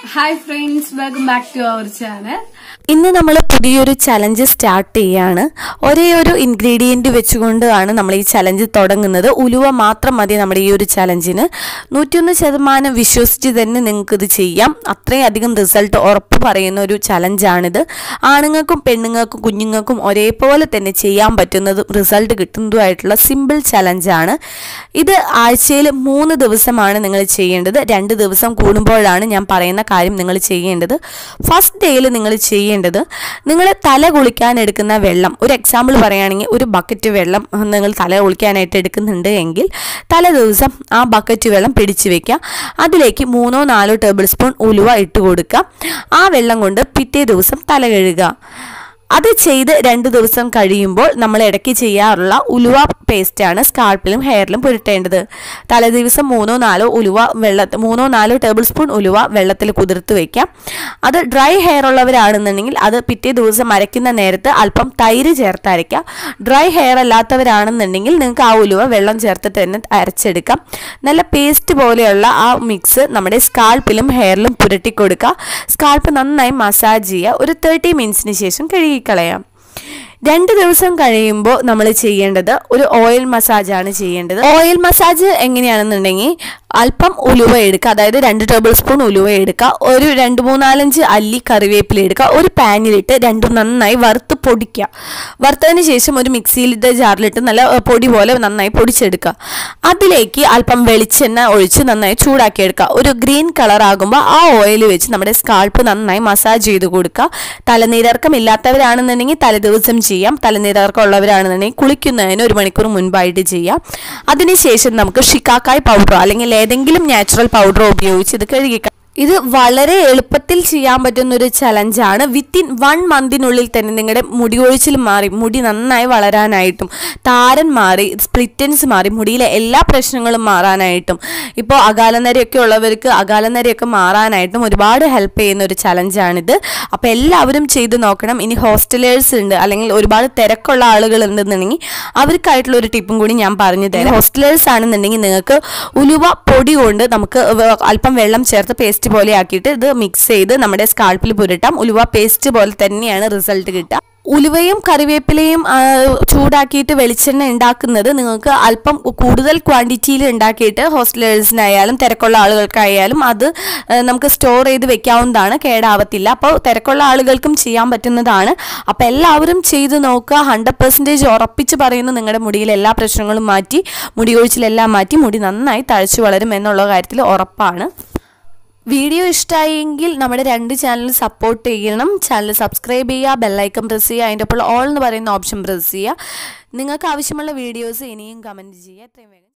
hi friends welcome back to our channel ഇന്ന് നമ്മൾ പുതിയൊരു ചലഞ്ച് സ്റ്റാർട്ട് ചെയ്യാണ് ഒരേ ഒരു ഇൻഗ്രീഡിയൻറ്റ് വെച്ചുകൊണ്ടാണ് നമ്മൾ ഈ ചലഞ്ച് തുടങ്ങുന്നത് ഉലുവ മാത്രം മതി നമ്മുടെ ഈ ഒരു ചലഞ്ചിന് നൂറ്റിയൊന്ന് ശതമാനം വിശ്വസിച്ച് തന്നെ നിങ്ങൾക്ക് ഇത് ചെയ്യാം അത്രയും അധികം റിസൾട്ട് ഉറപ്പ് പറയുന്ന ഒരു ചലഞ്ചാണിത് ആണുങ്ങൾക്കും പെണ്ണുങ്ങൾക്കും കുഞ്ഞുങ്ങൾക്കും ഒരേപോലെ തന്നെ ചെയ്യാൻ പറ്റുന്നതും റിസൾട്ട് കിട്ടുന്നതുമായിട്ടുള്ള സിമ്പിൾ ചലഞ്ചാണ് ഇത് ആഴ്ചയിൽ മൂന്ന് ദിവസമാണ് നിങ്ങൾ ചെയ്യേണ്ടത് രണ്ട് ദിവസം കൂടുമ്പോഴാണ് ഞാൻ പറയുന്ന കാര്യം നിങ്ങൾ ചെയ്യേണ്ടത് ഫസ്റ്റ് ഡേയിൽ നിങ്ങൾ ചെയ്യേണ്ടത് നിങ്ങൾ തല കുളിക്കാൻ എടുക്കുന്ന വെള്ളം ഒരു എക്സാമ്പിൾ പറയുകയാണെങ്കിൽ ഒരു ബക്കറ്റ് വെള്ളം നിങ്ങൾ തല കുളിക്കാനായിട്ട് എടുക്കുന്നുണ്ട് എങ്കിൽ തല ദിവസം ആ ബക്കറ്റ് വെള്ളം പിടിച്ചു വെക്കുക അതിലേക്ക് മൂന്നോ നാലോ ടേബിൾ സ്പൂൺ ഉലുവ ഇട്ട് കൊടുക്കുക ആ വെള്ളം കൊണ്ട് പിറ്റേ ദിവസം തല കഴുകുക അത് ചെയ്ത് രണ്ട് ദിവസം കഴിയുമ്പോൾ നമ്മൾ ഇടയ്ക്ക് ചെയ്യാറുള്ള ഉലുവ പേസ്റ്റാണ് സ്കാൾപ്പിലും ഹെയറിലും പുരട്ടേണ്ടത് തലേദിവസം മൂന്നോ നാലോ ഉലുവ വെള്ള മൂന്നോ നാലോ ടേബിൾ സ്പൂൺ ഉലുവ വെള്ളത്തിൽ കുതിർത്ത് വയ്ക്കാം അത് ഡ്രൈ ഹെയർ ഉള്ളവരാണെന്നുണ്ടെങ്കിൽ അത് പിറ്റേ ദിവസം അരയ്ക്കുന്ന നേരത്ത് അല്പം തൈര് ചേർത്ത് അരയ്ക്കാം ഡ്രൈ ഹെയർ അല്ലാത്തവരാണെന്നുണ്ടെങ്കിൽ നിങ്ങൾക്ക് ആ ഉലുവ വെള്ളം ചേർത്തിട്ട് തന്നെ അരച്ചെടുക്കാം നല്ല പേസ്റ്റ് പോലെയുള്ള ആ മിക്സ് നമ്മുടെ സ്കാൾപ്പിലും ഹെയറിലും പുരട്ടി കൊടുക്കുക സ്കാൾപ്പ് നന്നായി മസാജ് ചെയ്യുക ഒരു തേർട്ടി മിനിറ്റ്സിന് ശേഷം കഴുകിക്കളയാം രണ്ട് ദിവസം കഴിയുമ്പോൾ നമ്മൾ ചെയ്യേണ്ടത് ഒരു ഓയിൽ മസാജാണ് ചെയ്യേണ്ടത് ഓയിൽ മസാജ് എങ്ങനെയാണെന്നുണ്ടെങ്കിൽ അല്പം ഉലുവ എടുക്കുക അതായത് രണ്ട് ടേബിൾ സ്പൂൺ ഉലുവ എടുക്കുക ഒരു രണ്ട് മൂന്നാലഞ്ച് അല്ലി കറിവേപ്പില എടുക്കുക ഒരു പാനിലിട്ട് രണ്ടും നന്നായി വറുത്ത് പൊടിക്കുക വറുത്തതിന് ശേഷം ഒരു മിക്സിയിലിട്ട് ജാറിലിട്ട് നല്ല ഏഹ്, പൊടി പോലെ നന്നായി പൊടിച്ചെടുക്കുക അതിലേക്ക് അല്പം വെളിച്ചെണ്ണ ഒഴിച്ച് നന്നായി ചൂടാക്കി എടുക്കുക ഒരു ഗ്രീൻ കളർ ആകുമ്പോൾ ആ ഓയിൽ വെച്ച് നമ്മുടെ സ്കാൾപ്പ് നന്നായി മസാജ് ചെയ്ത് കൊടുക്കുക തലനീരക്കം ഇല്ലാത്തവരാണെന്നുണ്ടെങ്കിൽ തലേദിവസം ചെയ്യാം തലനീരക്കം ഉള്ളവരാണെന്നുണ്ടെങ്കിൽ കുളിക്കുന്നതിന് ഒരു മണിക്കൂർ മുൻപായിട്ട് ചെയ്യാം അതിനുശേഷം നമുക്ക് ഷിക്കാക്കായ് പൗഡറോ അല്ലെങ്കിൽ ഏതെങ്കിലും നാച്ചുറൽ പൗഡറോ ഉപയോഗിച്ച് ഇത് കഴുകി ഇത് വളരെ എളുപ്പത്തിൽ ചെയ്യാൻ പറ്റുന്ന ഒരു ചലഞ്ചാണ് വിത്തിൻ വൺ മന്തിനുള്ളിൽ തന്നെ നിങ്ങളുടെ മുടി ഒഴിച്ചിൽ മാറി മുടി നന്നായി വളരാനായിട്ടും താരൻ മാറി സ്പ്ലിറ്റൻസ് മാറി മുടിയിലെ എല്ലാ പ്രശ്നങ്ങളും മാറാനായിട്ടും ഇപ്പോൾ അകാലനരയൊക്കെ ഉള്ളവർക്ക് അകാലനരയൊക്കെ മാറാനായിട്ടും ഒരുപാട് ഹെൽപ്പ് ചെയ്യുന്ന ഒരു ചലഞ്ചാണിത് അപ്പോൾ എല്ലാവരും ചെയ്ത് നോക്കണം ഇനി ഹോസ്റ്റലേഴ്സ് ഉണ്ട് അല്ലെങ്കിൽ ഒരുപാട് തിരക്കുള്ള ആളുകൾ ഉണ്ടെന്നുണ്ടെങ്കിൽ അവർക്കായിട്ടുള്ള ഒരു ടിപ്പും കൂടി ഞാൻ പറഞ്ഞു തരാം ഹോസ്റ്റലേഴ്സ് ആണെന്നുണ്ടെങ്കിൽ നിങ്ങൾക്ക് ഉലുവ പൊടി കൊണ്ട് നമുക്ക് വ- അല്പം വെള്ളം ചേർത്ത് പേസ്റ്റ് പോലെ ആക്കിയിട്ട് ഇത് മിക്സ് ചെയ്ത് നമ്മുടെ സ്കാൾപ്പിൽ പുരട്ടാം ഉലുവ പേസ്റ്റ് പോലെ തന്നെയാണ് റിസൾട്ട് കിട്ടുക ഉലുവയും കറിവേപ്പിലയും ആ, ചൂടാക്കിയിട്ട് വെളിച്ചെണ്ണ ഉണ്ടാക്കുന്നത് നിങ്ങൾക്ക് അല്പം കൂടുതൽ ക്വാണ്ടിറ്റിയിൽ ഉണ്ടാക്കിയിട്ട് ഹോസ്റ്റലേഴ്സിനായാലും തിരക്കുള്ള ആളുകൾക്കായാലും അത് ആ, നമുക്ക് സ്റ്റോർ ചെയ്ത് വെക്കാവുന്നതാണ് കേടാവത്തില്ല അപ്പോൾ തിരക്കുള്ള ആളുകൾക്കും ചെയ്യാൻ പറ്റുന്നതാണ് അപ്പോൾ എല്ലാവരും ചെയ്ത് നോക്കുക ഹൺഡ്രഡ് പെർസെൻറ്റേജ് ഉറപ്പിച്ച് പറയുന്നു നിങ്ങളുടെ മുടിയിലെ എല്ലാ പ്രശ്നങ്ങളും മാറ്റി മുടി കൊഴിച്ചിലെല്ലാം മാറ്റി മുടി നന്നായി തഴച്ചു വളരും എന്നുള്ള കാര്യത്തിൽ ഉറപ്പാണ് വീഡിയോ ഇഷ്ടമായെങ്കിൽ നമ്മുടെ രണ്ട് ചാനൽ സപ്പോർട്ട് ചെയ്യണം ചാനൽ സബ്സ്ക്രൈബ് ചെയ്യുക ബെല്ലൈക്കൺ പ്രസ് ചെയ്യുക അതിൻ്റെ ഒപ്പം ഓൾ എന്ന് പറയുന്ന ഓപ്ഷൻ പ്രസ് ചെയ്യുക നിങ്ങൾക്ക് ആവശ്യമുള്ള വീഡിയോസ് ഇനിയും കമൻറ്റ് ചെയ്യുക എത്രയും വേഗം